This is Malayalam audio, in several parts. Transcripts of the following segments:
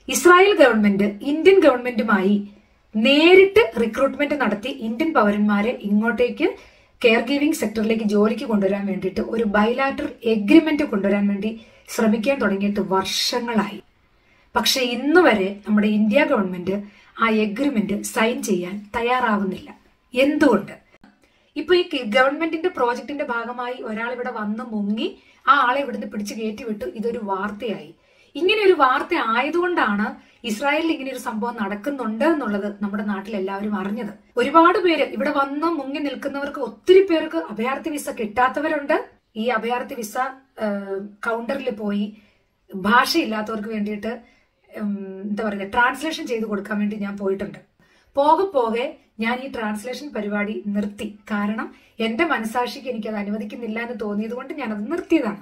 ഇസ്രായേൽ ഗവൺമെന്റ് ഇന്ത്യൻ ഗവൺമെന്റുമായി നേരിട്ട് റിക്രൂട്ട്മെന്റ് നടത്തി ഇന്ത്യൻ പൗരന്മാരെ ഇങ്ങോട്ടേക്ക് കെയർ ഗിവിംഗ് സെക്ടറിലേക്ക് ജോലിക്ക് കൊണ്ടുവരാൻ വേണ്ടിയിട്ട് ഒരു ബൈലാറ്റർ എഗ്രിമെന്റ് കൊണ്ടുവരാൻ വേണ്ടി ശ്രമിക്കാൻ തുടങ്ങിയിട്ട് വർഷങ്ങളായി പക്ഷെ ഇന്ന് വരെ നമ്മുടെ ഇന്ത്യ ഗവൺമെന്റ് ആ എഗ്രിമെന്റ് സൈൻ ചെയ്യാൻ തയ്യാറാവുന്നില്ല എന്തുകൊണ്ട് ഇപ്പൊ ഈ ഗവൺമെന്റിന്റെ പ്രോജക്ടിന്റെ ഭാഗമായി ഒരാൾ ഇവിടെ വന്ന് മുങ്ങി ആ ആളെ ഇവിടുന്ന് പിടിച്ച് കയറ്റിവിട്ടു ഇതൊരു വാർത്തയായി ഇങ്ങനെ ഒരു വാർത്ത ആയതുകൊണ്ടാണ് ഇസ്രായേലിൽ ഇങ്ങനെ ഒരു സംഭവം നടക്കുന്നുണ്ട് എന്നുള്ളത് നമ്മുടെ നാട്ടിൽ എല്ലാവരും അറിഞ്ഞത് ഒരുപാട് പേര് ഇവിടെ വന്ന് മുങ്ങി നിൽക്കുന്നവർക്ക് ഒത്തിരി പേർക്ക് അഭയാർത്ഥി വിസ കിട്ടാത്തവരുണ്ട് ഈ അഭയാർത്ഥി വിസ കൗണ്ടറിൽ പോയി ഭാഷയില്ലാത്തവർക്ക് വേണ്ടിയിട്ട് ഉം, എന്താ പറയുക ട്രാൻസ്ലേഷൻ ചെയ്ത് കൊടുക്കാൻ വേണ്ടി ഞാൻ പോയിട്ടുണ്ട് പോകെ പോകെ ഞാൻ ഈ ട്രാൻസ്ലേഷൻ പരിപാടി നിർത്തി കാരണം എന്റെ മനസാക്ഷിക്ക് എനിക്ക് അത് അനുവദിക്കുന്നില്ല എന്ന് തോന്നിയത് കൊണ്ട് ഞാൻ അത് നിർത്തിയതാണ്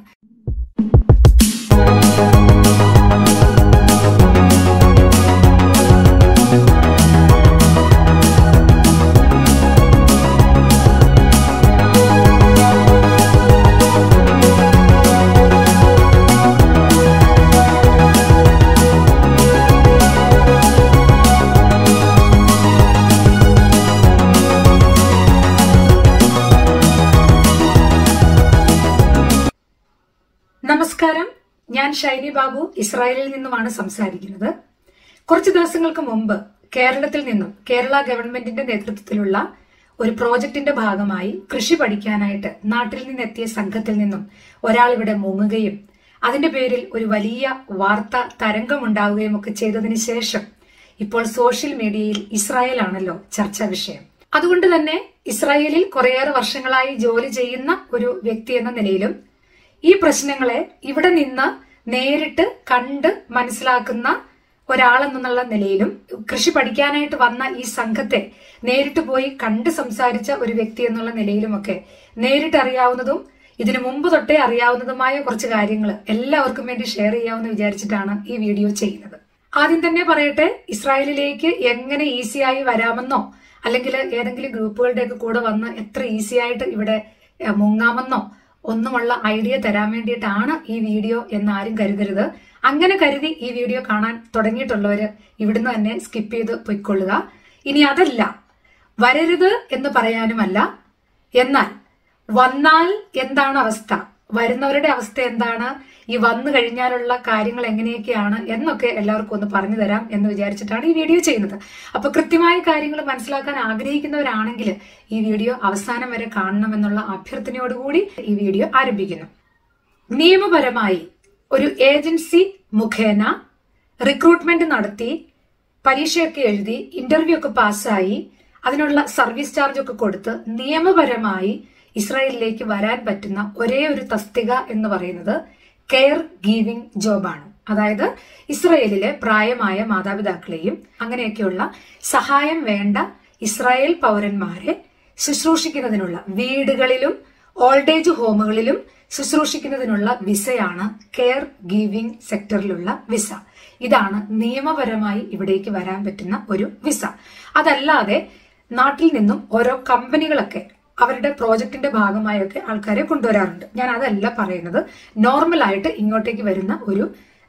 നമസ്കാരം ഞാൻ ഷൈനി ബാബു ഇസ്രായേലിൽ നിന്നുമാണ് സംസാരിക്കുന്നത് കുറച്ച് ദിവസങ്ങൾക്ക് മുമ്പ് കേരളത്തിൽ നിന്നും കേരള ഗവൺമെന്റിന്റെ നേതൃത്വത്തിലുള്ള ഒരു പ്രോജക്ടിന്റെ ഭാഗമായി കൃഷി പഠിക്കാനായിട്ട് നാട്ടിൽ നിന്നെത്തിയ സംഘത്തിൽ നിന്നും ഒരാൾ ഇവിടെ മുങ്ങുകയും അതിന്റെ പേരിൽ ഒരു വലിയ വാർത്ത തരംഗമുണ്ടാവുകയും ഒക്കെ ചെയ്തതിനു ശേഷം ഇപ്പോൾ സോഷ്യൽ മീഡിയയിൽ ഇസ്രായേൽ ആണല്ലോ ചർച്ചാ വിഷയം അതുകൊണ്ട് തന്നെ ഇസ്രായേലിൽ കുറേയേറെ വർഷങ്ങളായി ജോലി ചെയ്യുന്ന ഒരു വ്യക്തി എന്ന നിലയിലും ഈ പ്രശ്നങ്ങളെ ഇവിടെ നിന്ന് നേരിട്ട് കണ്ട് മനസ്സിലാക്കുന്ന ഒരാളെന്നുള്ള നിലയിലും കൃഷി പഠിക്കാനായിട്ട് വന്ന ഈ സംഘത്തെ നേരിട്ട് പോയി കണ്ട് സംസാരിച്ച ഒരു വ്യക്തി എന്നുള്ള നിലയിലുമൊക്കെ നേരിട്ട് അറിയാവുന്നതും ഇതിനു മുമ്പ് തൊട്ടേ അറിയാവുന്നതുമായ കുറച്ച് കാര്യങ്ങൾ എല്ലാവർക്കും വേണ്ടി ഷെയർ ചെയ്യാമെന്ന് വിചാരിച്ചിട്ടാണ് ഈ വീഡിയോ ചെയ്യുന്നത് ആദ്യം തന്നെ പറയട്ടെ ഇസ്രായേലിലേക്ക് എങ്ങനെ ഈസിയായി വരാമെന്നോ അല്ലെങ്കിൽ ഏതെങ്കിലും ഗ്രൂപ്പുകളുടെയൊക്കെ കൂടെ വന്ന് എത്ര ഈസി ആയിട്ട് ഇവിടെ ഏഹ്, മുങ്ങാമെന്നോ ഒന്നുമുള്ള ഐഡിയ തരാൻ വേണ്ടിയിട്ടാണ് ഈ വീഡിയോ എന്ന് ആരും കരുതരുത് അങ്ങനെ കരുതി ഈ വീഡിയോ കാണാൻ തുടങ്ങിയിട്ടുള്ളവര് ഇവിടുന്ന് തന്നെ സ്കിപ്പ് ചെയ്ത് പൊയ്ക്കൊള്ളുക ഇനി അതല്ല വരരുത് എന്ന് പറയാനുമല്ല എന്നാൽ വന്നാൽ എന്താണ് അവസ്ഥ വരുന്നവരുടെ അവസ്ഥ എന്താണ് ഈ വന്നു കഴിഞ്ഞാലുള്ള കാര്യങ്ങൾ എങ്ങനെയൊക്കെയാണ് എന്നൊക്കെ എല്ലാവർക്കും ഒന്ന് പറഞ്ഞു തരാം എന്ന് വിചാരിച്ചിട്ടാണ് ഈ വീഡിയോ ചെയ്യുന്നത് അപ്പൊ കൃത്യമായ കാര്യങ്ങൾ മനസ്സിലാക്കാൻ ആഗ്രഹിക്കുന്നവരാണെങ്കിൽ ഈ വീഡിയോ അവസാനം വരെ കാണണമെന്നുള്ള അഭ്യർത്ഥനയോടുകൂടി ഈ വീഡിയോ ആരംഭിക്കുന്നു നിയമപരമായി ഒരു ഏജൻസി മുഖേന റിക്രൂട്ട്മെന്റ് നടത്തി പരീക്ഷയൊക്കെ എഴുതി ഇന്റർവ്യൂ ഒക്കെ പാസ്സായി അതിനുള്ള സർവീസ് ചാർജ് ഒക്കെ കൊടുത്ത് നിയമപരമായി ഇസ്രായേലിലേക്ക് വരാൻ പറ്റുന്ന ഒരേ ഒരു തസ്തിക എന്ന് പറയുന്നത് കെയർ ഗീവിംഗ് ജോബാണ് അതായത് ഇസ്രായേലിലെ പ്രായമായ മാതാപിതാക്കളെയും അങ്ങനെയൊക്കെയുള്ള സഹായം വേണ്ട ഇസ്രായേൽ പൗരന്മാരെ ശുശ്രൂഷിക്കുന്നതിനുള്ള വീടുകളിലും ഓൾഡ് ഏജ് ഹോമുകളിലും ശുശ്രൂഷിക്കുന്നതിനുള്ള വിസയാണ് കെയർ ഗീവിംഗ് സെക്ടറിലുള്ള വിസ ഇതാണ് നിയമപരമായി ഇവിടേക്ക് വരാൻ പറ്റുന്ന ഒരു വിസ അതല്ലാതെ നാട്ടിൽ നിന്നും ഓരോ കമ്പനികളൊക്കെ അവരുടെ പ്രോജക്റ്റിന്റെ ഭാഗമായൊക്കെ ആൾക്കാരെ കൊണ്ടുവരാറുണ്ട് ഞാൻ അതല്ല പറയുന്നത് നോർമൽ ആയിട്ട് ഇങ്ങോട്ടേക്ക് വരുന്ന ഒരു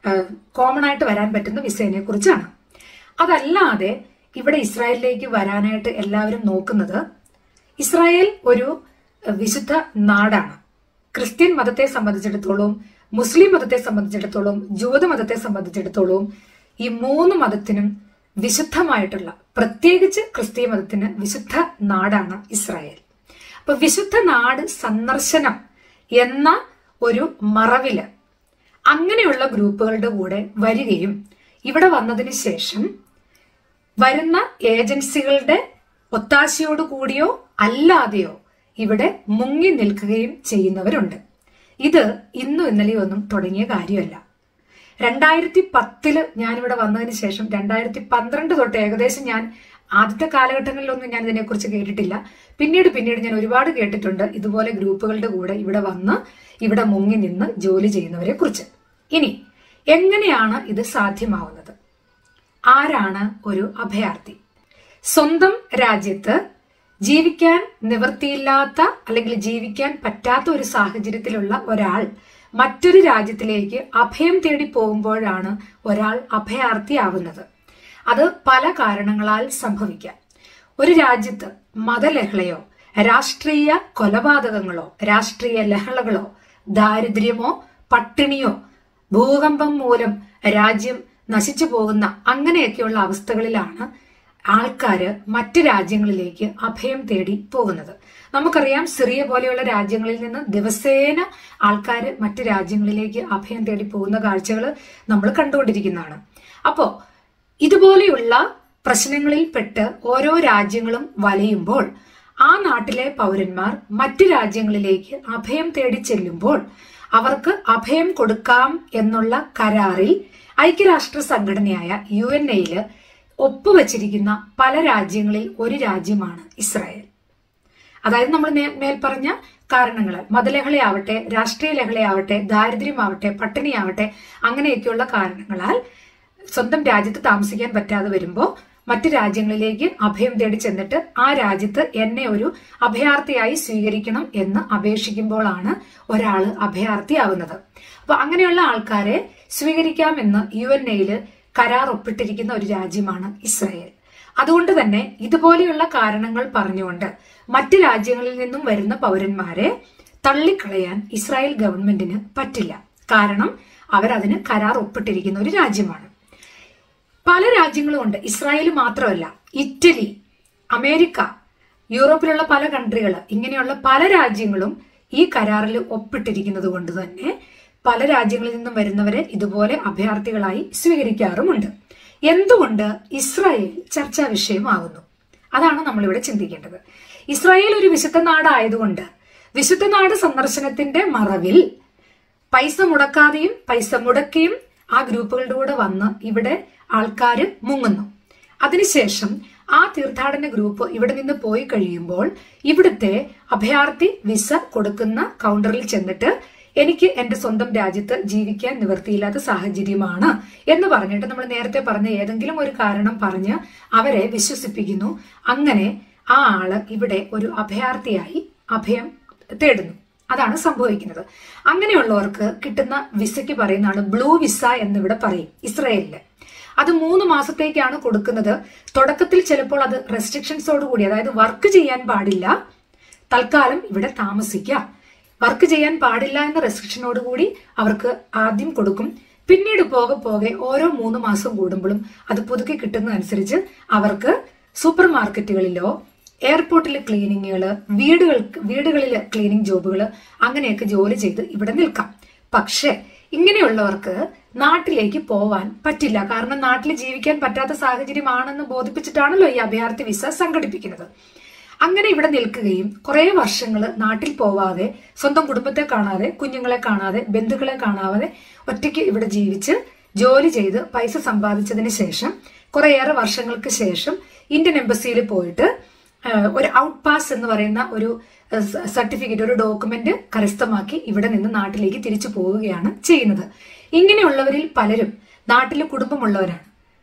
കോമൺ ആയിട്ട് വരാൻ പറ്റുന്ന വിസേനെ കുറിച്ചാണ് അതല്ലാതെ ഇവിടെ ഇസ്രായേലിലേക്ക് വരാനായിട്ട് എല്ലാവരും നോക്കുന്നത് ഇസ്രായേൽ ഒരു അഹ്, വിശുദ്ധ നാടാണ് ക്രിസ്ത്യൻ മതത്തെ സംബന്ധിച്ചിടത്തോളം മുസ്ലിം മതത്തെ സംബന്ധിച്ചിടത്തോളം ജൂത മതത്തെ സംബന്ധിച്ചിടത്തോളം ഈ മൂന്ന് മതത്തിനും വിശുദ്ധമായിട്ടുള്ള പ്രത്യേകിച്ച് ക്രിസ്തീയ മതത്തിന് വിശുദ്ധ നാടാണ് ഇസ്രായേൽ അപ്പൊ വിശുദ്ധ നാട് സന്ദർശനം എന്ന ഒരു മറവില് അങ്ങനെയുള്ള ഗ്രൂപ്പുകളുടെ കൂടെ വരികയും ഇവിടെ വന്നതിന് ശേഷം വരുന്ന ഏജൻസികളുടെ ഒത്താശയോട് കൂടിയോ അല്ലാതെയോ ഇവിടെ മുങ്ങി നിൽക്കുകയും ചെയ്യുന്നവരുണ്ട് ഇത് ഇന്നും ഇന്നലെയോ ഒന്നും തുടങ്ങിയ കാര്യമല്ല രണ്ടായിരത്തി പത്തില് ഞാനിവിടെ വന്നതിന് ശേഷം രണ്ടായിരത്തി പന്ത്രണ്ട് തൊട്ട് ഏകദേശം ഞാൻ ആദ്യത്തെ കാലഘട്ടങ്ങളിലൊന്നും ഞാൻ ഇതിനെക്കുറിച്ച് കേട്ടിട്ടില്ല പിന്നീട് പിന്നീട് ഞാൻ ഒരുപാട് കേട്ടിട്ടുണ്ട് ഇതുപോലെ ഗ്രൂപ്പുകളുടെ കൂടെ ഇവിടെ വന്ന് ഇവിടെ മുങ്ങി നിന്ന് ജോലി ചെയ്യുന്നവരെ കുറിച്ച് ഇനി എങ്ങനെയാണ് ഇത് സാധ്യമാവുന്നത് ആരാണ് ഒരു അഭയാർത്ഥി സ്വന്തം രാജ്യത്ത് ജീവിക്കാൻ നിവൃത്തിയില്ലാത്ത അല്ലെങ്കിൽ ജീവിക്കാൻ പറ്റാത്ത ഒരു സാഹചര്യത്തിലുള്ള ഒരാൾ മറ്റൊരു രാജ്യത്തിലേക്ക് അഭയം തേടി പോകുമ്പോഴാണ് ഒരാൾ അഭയാർത്ഥിയാവുന്നത് അത് പല കാരണങ്ങളാൽ സംഭവിക്കാം ഒരു രാജ്യത്ത് മതലഹളയോ രാഷ്ട്രീയ കൊലപാതകങ്ങളോ രാഷ്ട്രീയ ലഹളകളോ ദാരിദ്ര്യമോ പട്ടിണിയോ ഭൂകമ്പം മൂലം രാജ്യം നശിച്ചു പോകുന്ന അങ്ങനെയൊക്കെയുള്ള അവസ്ഥകളിലാണ് ആൾക്കാര് മറ്റ് രാജ്യങ്ങളിലേക്ക് അഭയം തേടി പോകുന്നത് നമുക്കറിയാം സിറിയ പോലെയുള്ള രാജ്യങ്ങളിൽ നിന്ന് ദിവസേന ആൾക്കാർ മറ്റ് രാജ്യങ്ങളിലേക്ക് അഭയം തേടി പോകുന്ന കാഴ്ചകൾ നമ്മൾ കണ്ടുകൊണ്ടിരിക്കുന്നതാണ് അപ്പോ ഇതുപോലെയുള്ള പ്രശ്നങ്ങളിൽ പെട്ട് ഓരോ രാജ്യങ്ങളും വലയുമ്പോൾ ആ നാട്ടിലെ പൗരന്മാർ മറ്റ് രാജ്യങ്ങളിലേക്ക് അഭയം തേടി ചെല്ലുമ്പോൾ അവർക്ക് അഭയം കൊടുക്കാം എന്നുള്ള കരാറിൽ ഐക്യരാഷ്ട്ര സംഘടനയായ യു എൻ എയില് ഒപ്പുവച്ചിരിക്കുന്ന പല രാജ്യങ്ങളിൽ ഒരു രാജ്യമാണ് ഇസ്രായേൽ അതായത് നമ്മൾ മേൽ പറഞ്ഞ കാരണങ്ങൾ മതലഹളയാവട്ടെ രാഷ്ട്രീയ ലഹളയാവട്ടെ ദാരിദ്ര്യമാവട്ടെ പട്ടിണിയാവട്ടെ അങ്ങനെയൊക്കെയുള്ള കാരണങ്ങളാൽ സ്വന്തം രാജ്യത്ത് താമസിക്കാൻ പറ്റാതെ വരുമ്പോൾ മറ്റു രാജ്യങ്ങളിലേക്ക് അഭയം തേടി ചെന്നിട്ട് ആ രാജ്യത്ത് എന്നെ ഒരു അഭയാർത്ഥിയായി സ്വീകരിക്കണം എന്ന് അപേക്ഷിക്കുമ്പോഴാണ് ഒരാൾ അഭയാർത്ഥിയാവുന്നത് അപ്പൊ അങ്ങനെയുള്ള ആൾക്കാരെ സ്വീകരിക്കാമെന്ന് യു എൻ എയില് കരാർ ഒപ്പിട്ടിരിക്കുന്ന ഒരു രാജ്യമാണ് ഇസ്രായേൽ അതുകൊണ്ട് തന്നെ ഇതുപോലെയുള്ള കാരണങ്ങൾ പറഞ്ഞുകൊണ്ട് മറ്റ് രാജ്യങ്ങളിൽ നിന്നും വരുന്ന പൗരന്മാരെ തള്ളിക്കളയാൻ ഇസ്രായേൽ ഗവൺമെന്റിന് പറ്റില്ല കാരണം അവരതിന് കരാർ ഒപ്പിട്ടിരിക്കുന്ന ഒരു രാജ്യമാണ് പല രാജ്യങ്ങളും ഉണ്ട് ഇസ്രായേൽ മാത്രമല്ല ഇറ്റലി അമേരിക്ക യൂറോപ്പിലുള്ള പല കൺട്രികൾ ഇങ്ങനെയുള്ള പല രാജ്യങ്ങളും ഈ കരാറിൽ ഒപ്പിട്ടിരിക്കുന്നത് കൊണ്ട് തന്നെ പല രാജ്യങ്ങളിൽ നിന്നും വരുന്നവരെ ഇതുപോലെ അഭയാർത്ഥികളായി സ്വീകരിക്കാറുമുണ്ട് എന്തുകൊണ്ട് ഇസ്രായേൽ ചർച്ചാ വിഷയമാകുന്നു അതാണ് നമ്മളിവിടെ ചിന്തിക്കേണ്ടത് ഇസ്രായേൽ ഒരു വിശുദ്ധ നാടായതുകൊണ്ട് വിശുദ്ധ നാട് സന്ദർശനത്തിന്റെ മറവിൽ പൈസ മുടക്കാതെയും പൈസ മുടക്കിയും ആ ഗ്രൂപ്പുകളുടെ കൂടെ വന്ന് ഇവിടെ ആൾക്കാർ മുങ്ങുന്നു അതിനുശേഷം ആ തീർത്ഥാടന ഗ്രൂപ്പ് ഇവിടെ നിന്ന് പോയി കഴിയുമ്പോൾ ഇവിടുത്തെ അഭയാർത്ഥി വിസ കൊടുക്കുന്ന കൗണ്ടറിൽ ചെന്നിട്ട് എനിക്ക് എന്റെ സ്വന്തം രാജ്യത്ത് ജീവിക്കാൻ നിവൃത്തിയില്ലാത്ത സാഹചര്യമാണ് എന്ന് പറഞ്ഞിട്ട് നമ്മൾ നേരത്തെ പറഞ്ഞ ഏതെങ്കിലും ഒരു കാരണം പറഞ്ഞ് അവരെ വിശ്വസിപ്പിക്കുന്നു അങ്ങനെ ആ ആള് ഇവിടെ ഒരു അഭയാർത്ഥിയായി അഭയം തേടുന്നു അതാണ് സംഭവിക്കുന്നത് അങ്ങനെയുള്ളവർക്ക് കിട്ടുന്ന വിസയ്ക്ക് പറയുന്നതാണ് ബ്ലൂ വിസ എന്നിവിടെ പറയും ഇസ്രയേലില് അത് മൂന്ന് മാസത്തേക്കാണ് കൊടുക്കുന്നത് തുടക്കത്തിൽ ചിലപ്പോൾ അത് റെസ്ട്രിക്ഷൻസോട് കൂടി അതായത് വർക്ക് ചെയ്യാൻ പാടില്ല തൽക്കാലം ഇവിടെ താമസിക്കാം വർക്ക് ചെയ്യാൻ പാടില്ല എന്ന റെസ്ട്രിക്ഷനോട് കൂടി അവർക്ക് ആദ്യം കൊടുക്കും പിന്നീട് പോകെ പോകെ ഓരോ മൂന്ന് മാസം കൂടുമ്പോഴും അത് പുതുക്കി കിട്ടുന്നതനുസരിച്ച് അവർക്ക് സൂപ്പർ മാർക്കറ്റുകളിലോ എയർപോർട്ടിലെ ക്ലീനിങ്ങുകൾ വീടുകൾ വീടുകളിൽ ക്ലീനിങ് ജോബുകൾ അങ്ങനെയൊക്കെ ജോലി ചെയ്ത് ഇവിടെ നിൽക്കാം പക്ഷേ ഇങ്ങനെയുള്ളവർക്ക് നാട്ടിലേക്ക് പോവാൻ പറ്റില്ല കാരണം നാട്ടിൽ ജീവിക്കാൻ പറ്റാത്ത സാഹചര്യമാണെന്ന് ബോധിപ്പിച്ചിട്ടാണല്ലോ ഈ അഭയാർത്ഥി വിസ സംഘടിപ്പിക്കുന്നത് അങ്ങനെ ഇവിടെ നിൽക്കുകയും കുറെ വർഷങ്ങൾ നാട്ടിൽ പോവാതെ സ്വന്തം കുടുംബത്തെ കാണാതെ കുഞ്ഞുങ്ങളെ കാണാതെ ബന്ധുക്കളെ കാണാതെ ഒറ്റയ്ക്ക് ഇവിടെ ജീവിച്ച് ജോലി ചെയ്ത് പൈസ സമ്പാദിച്ചതിന് ശേഷം കുറേയേറെ വർഷങ്ങൾക്ക് ശേഷം ഇന്ത്യൻ എംബസിയിൽ പോയിട്ട് ഒരു ഔട്ട് പാസ് എന്ന് പറയുന്ന ഒരു സർട്ടിഫിക്കറ്റ് ഒരു ഡോക്യുമെന്റ് കരസ്ഥമാക്കി ഇവിടെ നിന്ന് നാട്ടിലേക്ക് തിരിച്ചു പോവുകയാണ് ചെയ്യുന്നത് ഇങ്ങനെയുള്ളവരിൽ പലരും നാട്ടിൽ കുടുംബമുള്ളവരാണ്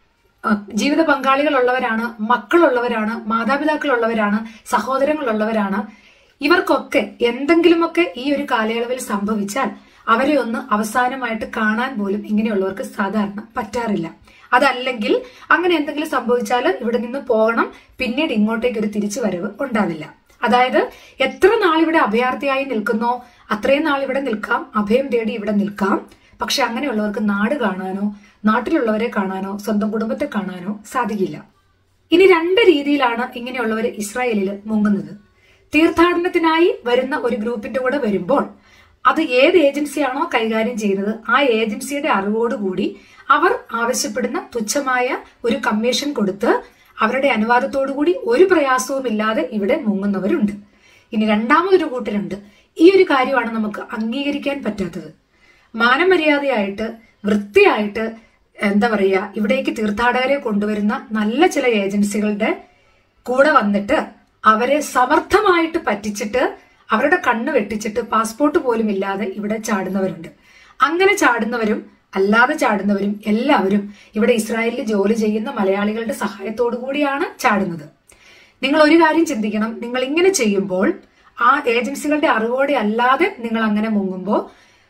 ജീവിത പങ്കാളികളുള്ളവരാണ് മക്കളുള്ളവരാണ് മാതാപിതാക്കളുള്ളവരാണ് സഹോദരങ്ങളുള്ളവരാണ് ഇവർക്കൊക്കെ എന്തെങ്കിലുമൊക്കെ ഈ ഒരു കാലയളവിൽ സംഭവിച്ചാൽ അവരെ ഒന്ന് അവസാനമായിട്ട് കാണാൻ പോലും ഇങ്ങനെയുള്ളവർക്ക് സാധാരണ പറ്റാറില്ല അതല്ലെങ്കിൽ അങ്ങനെ എന്തെങ്കിലും സംഭവിച്ചാൽ ഇവിടെ നിന്ന് പോകണം പിന്നീട് ഇങ്ങോട്ടേക്ക് ഒരു തിരിച്ചു വരവ് ഉണ്ടാവില്ല അതായത് എത്ര നാൾ ഇവിടെ അഭയാർത്ഥിയായി നിൽക്കുന്നോ അത്രയും നാൾ ഇവിടെ നിൽക്കാം അഭയം തേടി ഇവിടെ നിൽക്കാം പക്ഷെ അങ്ങനെയുള്ളവർക്ക് നാട് കാണാനോ നാട്ടിലുള്ളവരെ കാണാനോ സ്വന്തം കുടുംബത്തെ കാണാനോ സാധിക്കില്ല ഇനി രണ്ട് രീതിയിലാണ് ഇങ്ങനെയുള്ളവർ ഇസ്രായേലിൽ മുങ്ങുന്നത് തീർത്ഥാടനത്തിനായി വരുന്ന ഒരു ഗ്രൂപ്പിന്റെ കൂടെ വരുമ്പോൾ അത് ഏത് ഏജൻസിയാണോ കൈകാര്യം ചെയ്യുന്നത് ആ ഏജൻസിയുടെ അറിവോടുകൂടി അവർ ആവശ്യപ്പെടുന്ന തുച്ഛമായ ഒരു കമ്മീഷൻ കൊടുത്ത് അവരുടെ അനുവാദത്തോടുകൂടി ഒരു പ്രയാസവും ഇല്ലാതെ ഇവിടെ മുങ്ങുന്നവരുണ്ട് ഇനി രണ്ടാമതൊരു കൂട്ടരുണ്ട് ഈ ഒരു കാര്യമാണ് നമുക്ക് അംഗീകരിക്കാൻ പറ്റാത്തത് മാനമര്യാദയായിട്ട് വൃത്തിയായിട്ട് എന്താ പറയുക ഇവിടേക്ക് തീർത്ഥാടകരെ കൊണ്ടുവരുന്ന നല്ല ചില ഏജൻസികളുടെ കൂടെ വന്നിട്ട് അവരെ സമർത്ഥമായിട്ട് പറ്റിച്ചിട്ട് അവരുടെ കണ്ണ് വെട്ടിച്ചിട്ട് പാസ്പോർട്ട് പോലും ഇല്ലാതെ ഇവിടെ ചാടുന്നവരുണ്ട് അങ്ങനെ ചാടുന്നവരും അല്ലാതെ ചാടുന്നവരും എല്ലാവരും ഇവിടെ ഇസ്രായേലിൽ ജോലി ചെയ്യുന്ന മലയാളികളുടെ സഹായത്തോടു കൂടിയാണ് ചാടുന്നത് നിങ്ങൾ ഒരു കാര്യം ചിന്തിക്കണം നിങ്ങൾ ഇങ്ങനെ ചെയ്യുമ്പോൾ ആ ഏജൻസികളുടെ അറിവോടെ അല്ലാതെ നിങ്ങൾ അങ്ങനെ മുങ്ങുമ്പോൾ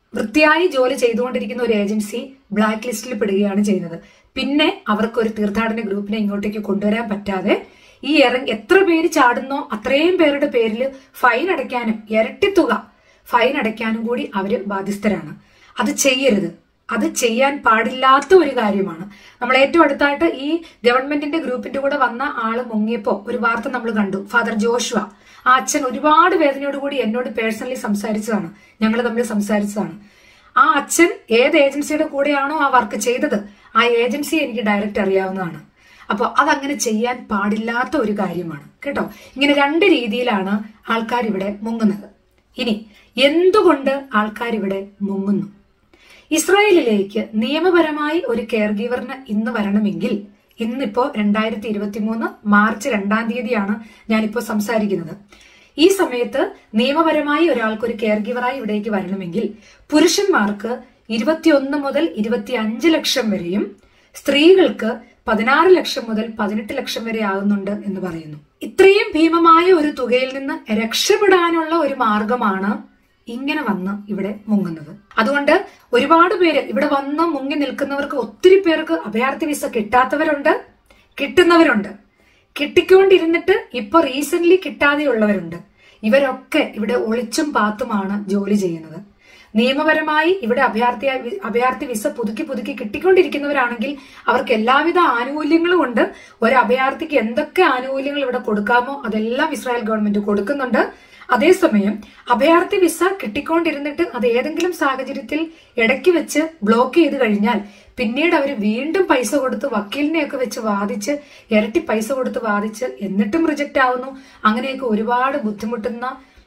വൃത്തിയായി ജോലി ചെയ്തുകൊണ്ടിരിക്കുന്ന ഒരു ഏജൻസി ബ്ലാക്ക് ലിസ്റ്റിൽ പെടുകയാണ് ചെയ്യുന്നത് പിന്നെ അവർക്ക് ഒരു തീർത്ഥാടന ഗ്രൂപ്പിനെ ഇങ്ങോട്ടേക്ക് കൊണ്ടുവരാൻ പറ്റാതെ ഈ ഇറങ്ങി എത്ര പേര് ചാടുന്നോ അത്രയും പേരുടെ പേരിൽ ഫൈൻ അടയ്ക്കാനും ഇരട്ടി തുക ഫൈൻ അടയ്ക്കാനും കൂടി അവര് ബാധ്യസ്ഥരാണ് അത് ചെയ്യരുത് അത് ചെയ്യാൻ പാടില്ലാത്ത ഒരു കാര്യമാണ് നമ്മൾ ഏറ്റവും അടുത്തായിട്ട് ഈ ഗവൺമെന്റിന്റെ ഗ്രൂപ്പിന്റെ കൂടെ വന്ന ആള് മുങ്ങിയപ്പോ ഒരു വാർത്ത നമ്മൾ കണ്ടു ഫാദർ ജോഷുവ ആ അച്ഛൻ ഒരുപാട് വേദനയോടുകൂടി എന്നോട് പേഴ്സണലി സംസാരിച്ചതാണ് ഞങ്ങൾ തമ്മിൽ സംസാരിച്ചതാണ് ആ അച്ഛൻ ഏത് ഏജൻസിയുടെ കൂടെയാണോ ആ വർക്ക് ചെയ്തത് ആ ഏജൻസി എനിക്ക് ഡയറക്റ്റ് അറിയാവുന്നതാണ് അപ്പോൾ അതങ്ങനെ ചെയ്യാൻ പാടില്ലാത്ത ഒരു കാര്യമാണ് കേട്ടോ ഇങ്ങനെ രണ്ട് രീതിയിലാണ് ആൾക്കാർ ഇവിടെ മുങ്ങുന്നത് ഇനി എന്തുകൊണ്ട് ആൾക്കാർ ഇവിടെ മുങ്ങുന്നു ഇസ്രായേലിലേക്ക് നിയമപരമായി ഒരു കെയർ ഗീവറിന് ഇന്ന് വരണമെങ്കിൽ ഇന്നിപ്പോ രണ്ടായിരത്തി ഇരുപത്തി മൂന്ന് മാർച്ച് രണ്ടാം തീയതിയാണ് ഞാനിപ്പോ സംസാരിക്കുന്നത് ഈ സമയത്ത് നിയമപരമായി ഒരാൾക്ക് ഒരു കെയർ ഗീവറായി ഇവിടേക്ക് വരണമെങ്കിൽ പുരുഷന്മാർക്ക് ഇരുപത്തിയൊന്ന് മുതൽ ഇരുപത്തി അഞ്ച് ലക്ഷം വരെയും സ്ത്രീകൾക്ക് പതിനാറ് ലക്ഷം മുതൽ പതിനെട്ട് ലക്ഷം വരെ ആകുന്നുണ്ട് എന്ന് പറയുന്നു ഇത്രയും ഭീമമായ ഒരു തുകയിൽ നിന്ന് രക്ഷപ്പെടാനുള്ള ഒരു മാർഗമാണ് ഇങ്ങനെ വന്ന് ഇവിടെ മുങ്ങുന്നത് അതുകൊണ്ട് ഒരുപാട് പേര് ഇവിടെ വന്ന് മുങ്ങി നിൽക്കുന്നവർക്ക് ഒത്തിരി പേർക്ക് അഭയാർത്ഥി വിസ കിട്ടാത്തവരുണ്ട് കിട്ടുന്നവരുണ്ട് കിട്ടിക്കൊണ്ടിരുന്നിട്ട് ഇപ്പൊ റീസെന്റ് കിട്ടാതെയുള്ളവരുണ്ട് ഇവരൊക്കെ ഇവിടെ ഒളിച്ചും പാത്തുമാണ് ജോലി ചെയ്യുന്നത് നിയമപരമായി ഇവിടെ അഭയാർത്ഥി അഭയാർത്ഥി വിസ പുതുക്കി പുതുക്കി കിട്ടിക്കൊണ്ടിരിക്കുന്നവരാണെങ്കിൽ അവർക്ക് എല്ലാവിധ ആനുകൂല്യങ്ങളും ഉണ്ട് ഒരു അഭയാർത്ഥിക്ക് എന്തൊക്കെ ആനുകൂല്യങ്ങൾ ഇവിടെ കൊടുക്കാമോ അതെല്ലാം ഇസ്രായേൽ ഗവൺമെന്റ് കൊടുക്കുന്നുണ്ട് അതേസമയം അഭയാർത്ഥി വിസ കിട്ടിക്കൊണ്ടിരുന്നിട്ട് അത് ഏതെങ്കിലും സാഹചര്യത്തിൽ ഇടയ്ക്ക് വെച്ച് ബ്ലോക്ക് ചെയ്ത് കഴിഞ്ഞാൽ പിന്നീട് അവർ വീണ്ടും പൈസ കൊടുത്ത് വക്കീലിനെയൊക്കെ വെച്ച് വാദിച്ച് ഇരട്ടി പൈസ കൊടുത്ത് വാദിച്ച് എന്നിട്ടും റിജക്റ്റ് ആവുന്നു അങ്ങനെയൊക്കെ ഒരുപാട് ബുദ്ധിമുട്ടുന്ന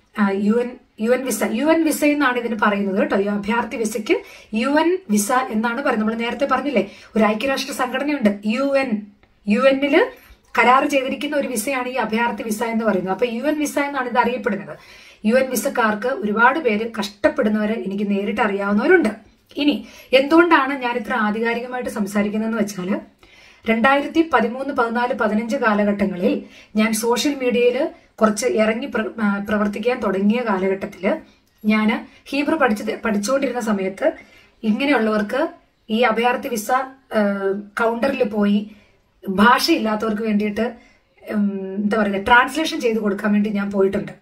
U N U N visa U N visa എന്നാണ് ഇതിന് പറയുന്നത് കേട്ടോ ഈ അഭയാർത്ഥി വിസയ്ക്ക് യു എൻ വിസ എന്നാണ് പറയുന്നത് നമ്മൾ നേരത്തെ പറഞ്ഞില്ലേ ഒരു ഐക്യരാഷ്ട്ര സംഘടനയുണ്ട് യു എൻ യു എന്നില് കരാർ ചെയ്തിരിക്കുന്ന ഒരു വിസയാണ് ഈ അഭയാർത്ഥി വിസ എന്ന് പറയുന്നത് അപ്പൊ യു എൻ വിസ എന്നാണ് ഇത് അറിയപ്പെടുന്നത് യു എൻ വിസക്കാർക്ക് ഒരുപാട് പേര് കഷ്ടപ്പെടുന്നവരെ എനിക്ക് നേരിട്ട് അറിയാവുന്നവരുണ്ട് ഇനി എന്തുകൊണ്ടാണ് ഞാൻ ഇത്ര ആധികാരികമായിട്ട് സംസാരിക്കുന്നതെന്ന് വെച്ചാല് രണ്ടായിരത്തി പതിമൂന്ന് പതിനാല് പതിനഞ്ച് കാലഘട്ടങ്ങളിൽ ഞാൻ സോഷ്യൽ മീഡിയയിൽ കുറച്ച് ഇറങ്ങി പ്രവർത്തിക്കാൻ തുടങ്ങിയ കാലഘട്ടത്തിൽ ഞാൻ ഹീബ്രു പഠിച്ച് പഠിച്ചുകൊണ്ടിരുന്ന സമയത്ത് ഇങ്ങനെയുള്ളവർക്ക് ഈ അഭയാർത്ഥി വിസ കൗണ്ടറിൽ പോയി ഭാഷയില്ലാത്തവർക്ക് വേണ്ടിയിട്ട് എന്താ പറയുക ട്രാൻസ്ലേഷൻ ചെയ്ത് കൊടുക്കാൻ വേണ്ടി ഞാൻ പോയിട്ടുണ്ട്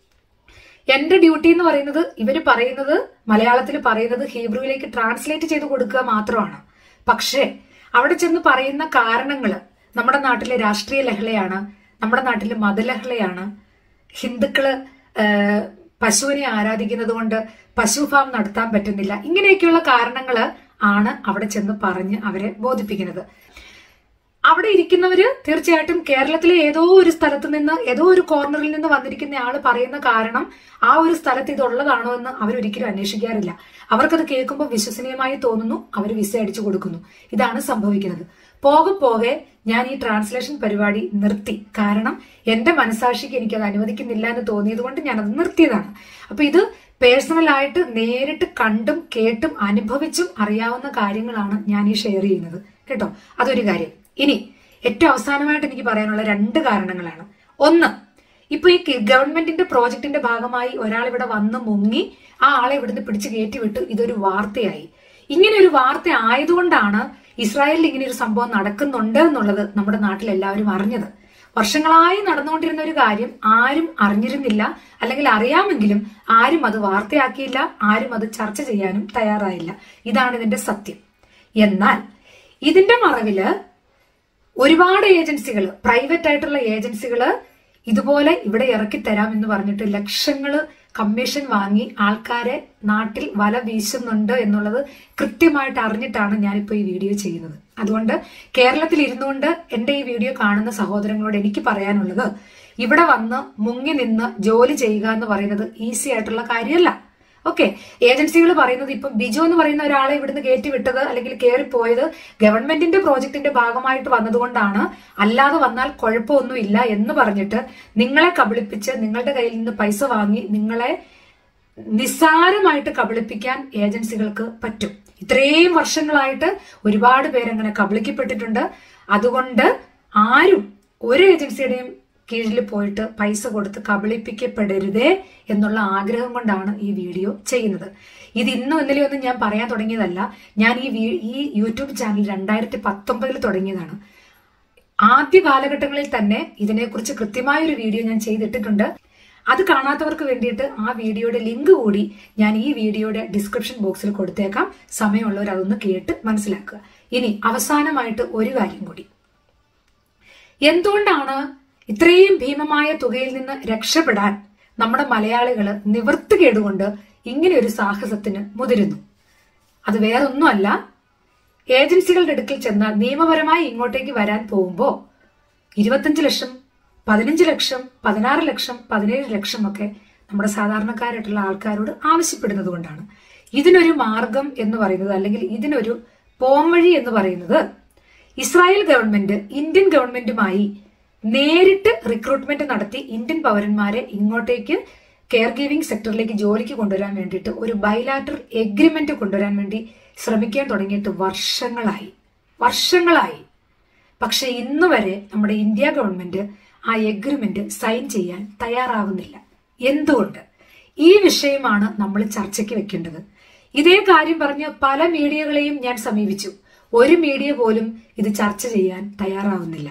എന്റെ ഡ്യൂട്ടി എന്ന് പറയുന്നത് ഇവര് പറയുന്നത് മലയാളത്തിൽ പറയുന്നത് ഹീബ്രുവിലേക്ക് ട്രാൻസ്ലേറ്റ് ചെയ്ത് കൊടുക്കുക മാത്രമാണ് പക്ഷേ അവിടെ ചെന്ന് പറയുന്ന കാരണങ്ങൾ നമ്മുടെ നാട്ടിലെ രാഷ്ട്രീയ ലഹളയാണ് നമ്മുടെ നാട്ടിലെ മതലഹളയാണ് ഹിന്ദുക്കള് പശുവിനെ ആരാധിക്കുന്നത് കൊണ്ട് പശു ഫാം നടത്താൻ പറ്റുന്നില്ല ഇങ്ങനെയൊക്കെയുള്ള കാരണങ്ങൾ ആണ് അവിടെ ചെന്ന് പറഞ്ഞ് അവരെ ബോധിപ്പിക്കുന്നത് അവിടെ ഇരിക്കുന്നവര് തീർച്ചയായിട്ടും കേരളത്തിലെ ഏതോ ഒരു സ്ഥലത്ത് നിന്ന് ഏതോ ഒരു കോർണറിൽ നിന്ന് വന്നിരിക്കുന്ന ആള് പറയുന്ന കാരണം ആ ഒരു സ്ഥലത്ത് ഇതുള്ളതാണോ എന്ന് അവരൊരിക്കലും അന്വേഷിക്കാറില്ല അവർക്കത് കേൾക്കുമ്പോൾ വിശ്വസനീയമായി തോന്നുന്നു അവർ വിസ അടിച്ചു കൊടുക്കുന്നു ഇതാണ് സംഭവിക്കുന്നത് പോകെ പോകെ ഞാൻ ഈ ട്രാൻസ്ലേഷൻ പരിപാടി നിർത്തി കാരണം എന്റെ മനസാക്ഷിക്ക് എനിക്കത് അനുവദിക്കുന്നില്ല എന്ന് തോന്നിയത് കൊണ്ട് ഞാനത് നിർത്തിയതാണ് അപ്പൊ ഇത് പേഴ്സണൽ ആയിട്ട് നേരിട്ട് കണ്ടും കേട്ടും അനുഭവിച്ചും അറിയാവുന്ന കാര്യങ്ങളാണ് ഞാൻ ഈ ഷെയർ ചെയ്യുന്നത് കേട്ടോ അതൊരു കാര്യം ഇനി ഏറ്റവും അവസാനമായിട്ട് എനിക്ക് പറയാനുള്ള രണ്ട് കാരണങ്ങളാണ് ഒന്ന് ഇപ്പൊ ഈ ഗവൺമെന്റിന്റെ പ്രോജക്ടിന്റെ ഭാഗമായി ഒരാൾ ഇവിടെ വന്ന് മുങ്ങി ആ ആളെ ഇവിടുന്ന് പിടിച്ച് കയറ്റി വിട്ടു ഇതൊരു വാർത്തയായി ഇങ്ങനെ ഒരു വാർത്ത ആയതുകൊണ്ടാണ് ഇസ്രായേലിൽ ഇങ്ങനെ ഒരു സംഭവം നടക്കുന്നുണ്ട് എന്നുള്ളത് നമ്മുടെ നാട്ടിൽ എല്ലാവരും അറിഞ്ഞത് വർഷങ്ങളായി നടന്നുകൊണ്ടിരുന്ന ഒരു കാര്യം ആരും അറിഞ്ഞിരുന്നില്ല അല്ലെങ്കിൽ അറിയാമെങ്കിലും ആരും അത് വാർത്തയാക്കിയില്ല ആരും അത് ചർച്ച ചെയ്യാനും തയ്യാറായില്ല ഇതാണ് ഇതിന്റെ സത്യം എന്നാൽ ഇതിന്റെ മറവില് ഒരുപാട് ഏജൻസികൾ പ്രൈവറ്റ് ആയിട്ടുള്ള ഏജൻസികൾ ഇതുപോലെ ഇവിടെ ഇറക്കി തരാം എന്ന് പറഞ്ഞിട്ട് ലക്ഷങ്ങള് കമ്മീഷൻ വാങ്ങി ആൾക്കാരെ നാട്ടിൽ വല വീശുന്നുണ്ട് എന്നുള്ളത് കൃത്യമായിട്ട് അറിഞ്ഞിട്ടാണ് ഞാനിപ്പോൾ ഈ വീഡിയോ ചെയ്യുന്നത് അതുകൊണ്ട് കേരളത്തിൽ ഇരുന്നുകൊണ്ട് എന്റെ ഈ വീഡിയോ കാണുന്ന സഹോദരങ്ങളോട് എനിക്ക് പറയാനുള്ളത് ഇവിടെ വന്ന് മുങ്ങി നിന്ന് ജോലി ചെയ്യുക എന്ന് പറയുന്നത് ഈസി ആയിട്ടുള്ള കാര്യമല്ല ഓക്കെ ഏജൻസികൾ പറയുന്നത് ഇപ്പം ബിജു എന്ന് പറയുന്ന ഒരാളെ ഇവിടുന്ന് കയറ്റി വിട്ടത് അല്ലെങ്കിൽ കയറിപ്പോയത് ഗവൺമെന്റിന്റെ പ്രോജക്ടിന്റെ ഭാഗമായിട്ട് വന്നതുകൊണ്ടാണ് അല്ലാതെ വന്നാൽ കുഴപ്പമൊന്നുമില്ല എന്ന് പറഞ്ഞിട്ട് നിങ്ങളെ കബളിപ്പിച്ച് നിങ്ങളുടെ കയ്യിൽ നിന്ന് പൈസ വാങ്ങി നിങ്ങളെ നിസ്സാരമായിട്ട് കബളിപ്പിക്കാൻ ഏജൻസികൾക്ക് പറ്റും ഇത്രയും വർഷങ്ങളായിട്ട് ഒരുപാട് പേരങ്ങനെ കബളിക്കപ്പെട്ടിട്ടുണ്ട് അതുകൊണ്ട് ആരും ഒരു ഏജൻസിയുടെയും കീഴിൽ പോയിട്ട് പൈസ കൊടുത്ത് കബളിപ്പിക്കപ്പെടരുതേ എന്നുള്ള ആഗ്രഹം കൊണ്ടാണ് ഈ വീഡിയോ ചെയ്യുന്നത് ഇത് ഇന്നും ഇന്നലെ ഒന്നും ഞാൻ പറയാൻ തുടങ്ങിയതല്ല ഞാൻ ഈ വീ- ഈ യൂട്യൂബ് ചാനൽ രണ്ടായിരത്തി പത്തൊമ്പതിൽ തുടങ്ങിയതാണ് ആദ്യ കാലഘട്ടങ്ങളിൽ തന്നെ ഇതിനെക്കുറിച്ച് കൃത്യമായ ഒരു വീഡിയോ ഞാൻ ചെയ്തിട്ടിട്ടുണ്ട് അത് കാണാത്തവർക്ക് വേണ്ടിയിട്ട് ആ വീഡിയോയുടെ ലിങ്ക് കൂടി ഞാൻ ഈ വീഡിയോയുടെ ഡിസ്ക്രിപ്ഷൻ ബോക്സിൽ കൊടുത്തേക്കാം സമയമുള്ളവർ അതൊന്ന് കേട്ട് മനസ്സിലാക്കുക ഇനി അവസാനമായിട്ട് ഒരു കാര്യം കൂടി എന്തുകൊണ്ടാണ് ഇത്രയും ഭീമമായ തുകയിൽ നിന്ന് രക്ഷപ്പെടാൻ നമ്മുടെ മലയാളികള് നിവൃത്തികേടുകൊണ്ട് ഇങ്ങനെ ഒരു സാഹസത്തിന് മുതിരുന്നു അത് വേറൊന്നുമല്ല ഏജൻസികളുടെ അടുക്കൽ ചെന്നാൽ നിയമപരമായി ഇങ്ങോട്ടേക്ക് വരാൻ പോകുമ്പോ ഇരുപത്തഞ്ച് ലക്ഷം പതിനഞ്ച് ലക്ഷം പതിനാറ് ലക്ഷം പതിനേഴ് ലക്ഷം ഒക്കെ നമ്മുടെ സാധാരണക്കാരായിട്ടുള്ള ആൾക്കാരോട് ആവശ്യപ്പെടുന്നത് കൊണ്ടാണ് ഇതിനൊരു മാർഗം എന്ന് പറയുന്നത് അല്ലെങ്കിൽ ഇതിനൊരു പോംവഴി എന്ന് പറയുന്നത് ഇസ്രായേൽ ഗവൺമെന്റ് ഇന്ത്യൻ ഗവൺമെന്റുമായി നേരിട്ട് റിക്രൂട്ട്മെന്റ് നടത്തി ഇന്ത്യൻ പൗരന്മാരെ ഇങ്ങോട്ടേക്ക് കെയർ ഗിവിംഗ് സെക്ടറിലേക്ക് ജോലിക്ക് കൊണ്ടുവരാൻ വേണ്ടിയിട്ട് ഒരു ബൈലാറ്റർ എഗ്രിമെന്റ് കൊണ്ടുവരാൻ വേണ്ടി ശ്രമിക്കാൻ തുടങ്ങിയിട്ട് വർഷങ്ങളായി വർഷങ്ങളായി പക്ഷെ ഇന്ന് വരെ നമ്മുടെ ഇന്ത്യ ഗവൺമെന്റ് ആ എഗ്രിമെന്റ് സൈൻ ചെയ്യാൻ തയ്യാറാവുന്നില്ല എന്തുകൊണ്ട് ഈ വിഷയമാണ് നമ്മൾ ചർച്ചയ്ക്ക് വെക്കേണ്ടത് ഇതേ കാര്യം പറഞ്ഞ് പല മീഡിയകളെയും ഞാൻ സമീപിച്ചു ഒരു മീഡിയ പോലും ഇത് ചർച്ച ചെയ്യാൻ തയ്യാറാവുന്നില്ല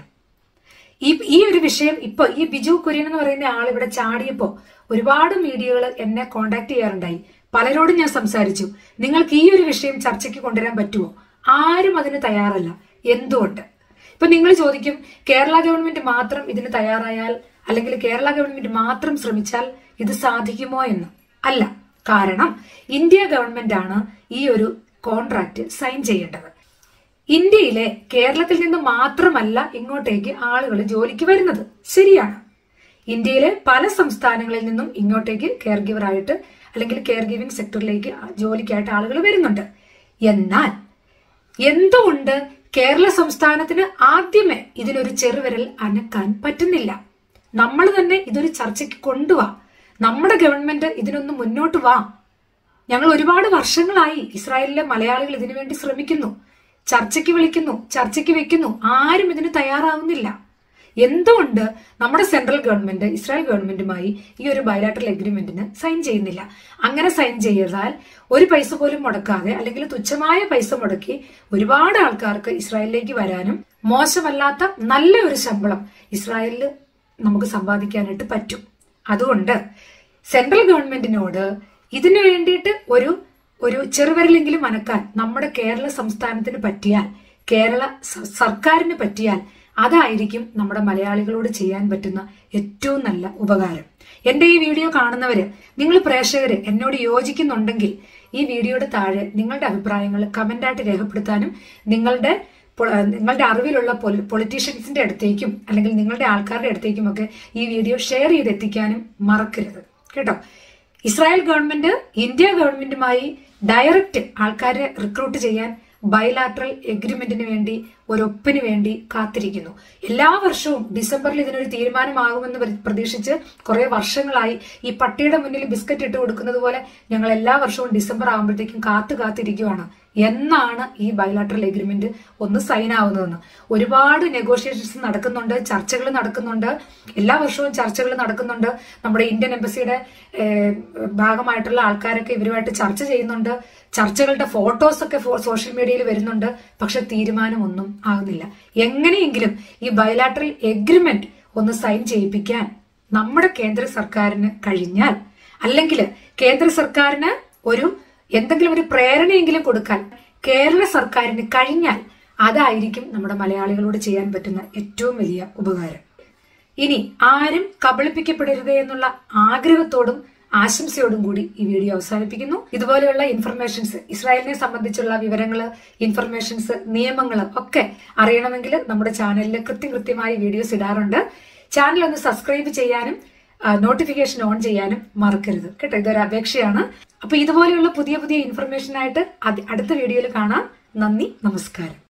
ഈ ഈ ഒരു വിഷയം ഇപ്പൊ ഈ ബിജു കുര്യൻ എന്ന് പറയുന്ന ആൾ ഇവിടെ ചാടിയപ്പോ ഒരുപാട് മീഡിയകൾ എന്നെ കോണ്ടാക്ട് ചെയ്യാറുണ്ടായി പലരോടും ഞാൻ സംസാരിച്ചു നിങ്ങൾക്ക് ഈ ഒരു വിഷയം ചർച്ചയ്ക്ക് കൊണ്ടുവരാൻ പറ്റുമോ ആരും അതിന് തയ്യാറല്ല എന്തുകൊണ്ട് ഇപ്പൊ നിങ്ങൾ ചോദിക്കും കേരള ഗവൺമെന്റ് മാത്രം ഇതിന് തയ്യാറായാൽ അല്ലെങ്കിൽ കേരള ഗവൺമെന്റ് മാത്രം ശ്രമിച്ചാൽ ഇത് സാധിക്കുമോ എന്ന് അല്ല കാരണം ഇന്ത്യ ഗവൺമെന്റ് ആണ് ഈ ഒരു കോൺട്രാക്ട് സൈൻ ചെയ്യേണ്ടത് ഇന്ത്യയിലെ കേരളത്തിൽ നിന്ന് മാത്രമല്ല ഇങ്ങോട്ടേക്ക് ആളുകൾ ജോലിക്ക് വരുന്നത് ശരിയാണ് ഇന്ത്യയിലെ പല സംസ്ഥാനങ്ങളിൽ നിന്നും ഇങ്ങോട്ടേക്ക് കെയർ ഗിവർ ആയിട്ട് അല്ലെങ്കിൽ കെയർ ഗിവിംഗ് സെക്ടറിലേക്ക് ജോലിക്കായിട്ട് ആളുകൾ വരുന്നുണ്ട് എന്നാൽ എന്തുകൊണ്ട് കേരള സംസ്ഥാനത്തിന് ആദ്യമേ ഇതിനൊരു ചെറുവിരൽ അനക്കാൻ പറ്റുന്നില്ല നമ്മൾ തന്നെ ഇതൊരു ചർച്ചയ്ക്ക് കൊണ്ടുവാ നമ്മുടെ ഗവൺമെന്റ് ഇതിനൊന്ന് മുന്നോട്ട് വാ ഞങ്ങൾ ഒരുപാട് വർഷങ്ങളായി ഇസ്രായേലിലെ മലയാളികൾ ഇതിനു വേണ്ടി ശ്രമിക്കുന്നു ചർച്ചയ്ക്ക് വിളിക്കുന്നു ചർച്ചയ്ക്ക് വെക്കുന്നു ആരും ഇതിന് തയ്യാറാവുന്നില്ല എന്തുകൊണ്ട് നമ്മുടെ സെൻട്രൽ ഗവൺമെന്റ് ഇസ്രായേൽ ഗവൺമെന്റുമായി ഈ ഒരു ബയലാറ്ററൽ എഗ്രിമെന്റിന് സൈൻ ചെയ്യുന്നില്ല അങ്ങനെ സൈൻ ചെയ്താൽ ഒരു പൈസ പോലും മുടക്കാതെ അല്ലെങ്കിൽ തുച്ഛമായ പൈസ മുടക്കി ഒരുപാട് ആൾക്കാർക്ക് ഇസ്രായേലിലേക്ക് വരാനും മോശമല്ലാത്ത നല്ല ഒരു ശമ്പളം ഇസ്രായേലിൽ നമുക്ക് സമ്പാദിക്കാനായിട്ട് പറ്റും അതുകൊണ്ട് സെൻട്രൽ ഗവൺമെന്റിനോട് ഇതിനു വേണ്ടിയിട്ട് ഒരു ഒരു ചെറുവിരലെങ്കിലും അനക്കാൻ നമ്മുടെ കേരള സംസ്ഥാനത്തിന് പറ്റിയാൽ കേരള സ- സർക്കാരിന് പറ്റിയാൽ അതായിരിക്കും നമ്മുടെ മലയാളികളോട് ചെയ്യാൻ പറ്റുന്ന ഏറ്റവും നല്ല ഉപകാരം എന്റെ ഈ വീഡിയോ കാണുന്നവര് നിങ്ങൾ പ്രേക്ഷകര് എന്നോട് യോജിക്കുന്നുണ്ടെങ്കിൽ ഈ വീഡിയോയുടെ താഴെ നിങ്ങളുടെ അഭിപ്രായങ്ങൾ കമന്റായിട്ട് രേഖപ്പെടുത്താനും നിങ്ങളുടെ പൊ- നിങ്ങളുടെ അറിവിലുള്ള പൊളിറ്റീഷ്യൻസിന്റെ അടുത്തേക്കും അല്ലെങ്കിൽ നിങ്ങളുടെ ആൾക്കാരുടെ അടുത്തേക്കും ഒക്കെ ഈ വീഡിയോ ഷെയർ ചെയ്ത് എത്തിക്കാനും മറക്കരുത് കേട്ടോ ഇസ്രായേൽ ഗവൺമെന്റ് ഇന്ത്യ ഗവൺമെന്റുമായി ഡയറക്റ്റ് ആൾക്കാരെ റിക്രൂട്ട് ചെയ്യാൻ ബൈലാറ്ററൽ എഗ്രിമെന്റിന് വേണ്ടി ഒരു ഒപ്പിന് വേണ്ടി കാത്തിരിക്കുന്നു എല്ലാ വർഷവും ഡിസംബറിൽ ഇതിനൊരു തീരുമാനമാകുമെന്ന് പ്ര- പ്രതീക്ഷിച്ച് കുറെ വർഷങ്ങളായി ഈ പട്ടിയുടെ മുന്നിൽ ബിസ്ക്കറ്റ് ഇട്ട് കൊടുക്കുന്നത് പോലെ ഞങ്ങൾ എല്ലാ വർഷവും ഡിസംബർ ആകുമ്പോഴത്തേക്കും കാത്തു കാത്തിരിക്കുവാണ് എന്നാണ് ഈ ബൈലാറ്ററൽ എഗ്രിമെന്റ് ഒന്ന് സൈൻ ആവുന്നതെന്ന് ഒരുപാട് നെഗോഷിയേഷൻസ് നടക്കുന്നുണ്ട് ചർച്ചകൾ നടക്കുന്നുണ്ട് എല്ലാ വർഷവും ചർച്ചകൾ നടക്കുന്നുണ്ട് നമ്മുടെ ഇന്ത്യൻ എംബസിയുടെ ഏഹ്, ഭാഗമായിട്ടുള്ള ആൾക്കാരൊക്കെ ഇവരുമായിട്ട് ചർച്ച ചെയ്യുന്നുണ്ട് ചർച്ചകളുടെ ഫോട്ടോസ് ഒക്കെ സോഷ്യൽ മീഡിയയിൽ വരുന്നുണ്ട് പക്ഷെ തീരുമാനമൊന്നും ആകുന്നില്ല എങ്ങനെയെങ്കിലും ഈ ബയലാറ്ററൽ എഗ്രിമെന്റ് ഒന്ന് സൈൻ ചെയ്യിപ്പിക്കാൻ നമ്മുടെ കേന്ദ്ര സർക്കാരിന് കഴിഞ്ഞാൽ അല്ലെങ്കിൽ കേന്ദ്ര സർക്കാരിന് ഒരു എന്തെങ്കിലും ഒരു പ്രേരണയെങ്കിലും കൊടുക്കാൻ കേരള സർക്കാരിന് കഴിഞ്ഞാൽ അതായിരിക്കും നമ്മുടെ മലയാളികളോട് ചെയ്യാൻ പറ്റുന്ന ഏറ്റവും വലിയ ഉപകാരം ഇനി ആരും കബളിപ്പിക്കപ്പെടരുതേ എന്നുള്ള ആഗ്രഹത്തോടും ആശംസയോടും കൂടി ഈ വീഡിയോ അവസാനിപ്പിക്കുന്നു ഇതുപോലെയുള്ള ഇൻഫർമേഷൻസ് ഇസ്രായേലിനെ സംബന്ധിച്ചുള്ള വിവരങ്ങള് ഇൻഫർമേഷൻസ് നിയമങ്ങൾ ഒക്കെ അറിയണമെങ്കിൽ നമ്മുടെ ചാനലിൽ കൃത്യം കൃത്യമായി വീഡിയോസ് ഇടാറുണ്ട് ചാനൽ ഒന്ന് സബ്സ്ക്രൈബ് ചെയ്യാനും നോട്ടിഫിക്കേഷൻ ഓൺ ചെയ്യാനും മറക്കരുത് കേട്ടോ ഇതൊരു അപേക്ഷയാണ് അപ്പൊ ഇതുപോലെയുള്ള പുതിയ പുതിയ ഇൻഫർമേഷനായിട്ട് അത് അടുത്ത വീഡിയോയിൽ കാണാം നന്ദി നമസ്കാരം